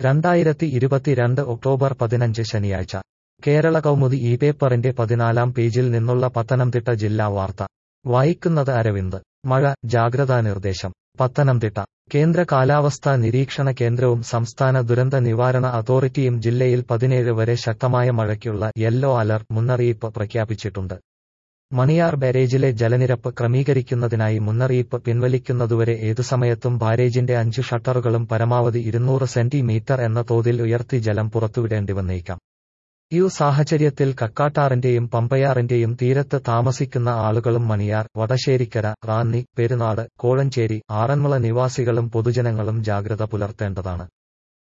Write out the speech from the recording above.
രണ്ടായിരത്തി ഇരുപത്തിരണ്ട് ഒക്ടോബർ പതിനഞ്ച് ശനിയാഴ്ച കേരള കൗമുദി ഈ പേപ്പറിന്റെ പതിനാലാം പേജിൽ നിന്നുള്ള പത്തനംതിട്ട ജില്ലാ വാർത്ത വായിക്കുന്നത് അരവിന്ദ് മഴ ജാഗ്രതാ നിർദ്ദേശം പത്തനംതിട്ട കേന്ദ്ര കാലാവസ്ഥാ നിരീക്ഷണ കേന്ദ്രവും സംസ്ഥാന ദുരന്ത നിവാരണ അതോറിറ്റിയും ജില്ലയിൽ പതിനേഴ് വരെ ശക്തമായ മഴയ്ക്കുള്ള യെല്ലോ അലർട്ട് മുന്നറിയിപ്പ് പ്രഖ്യാപിച്ചിട്ടുണ്ട് മണിയാർ ബാരേജിലെ ജലനിരപ്പ് ക്രമീകരിക്കുന്നതിനായി മുന്നറിയിപ്പ് പിൻവലിക്കുന്നതുവരെ ഏതു സമയത്തും ബാരേജിന്റെ അഞ്ചു ഷട്ടറുകളും പരമാവധി ഇരുന്നൂറ് സെന്റിമീറ്റർ എന്ന തോതിൽ ഉയർത്തി ജലം പുറത്തുവിടേണ്ടി വന്നേക്കാം ഈ സാഹചര്യത്തിൽ കക്കാട്ടാറിന്റെയും പമ്പയാറിന്റെയും തീരത്ത് താമസിക്കുന്ന ആളുകളും മണിയാർ വടശ്ശേരിക്കര റാന്നി പെരുനാട് കോഴഞ്ചേരി ആറന്മുള നിവാസികളും പൊതുജനങ്ങളും ജാഗ്രത പുലർത്തേണ്ടതാണ്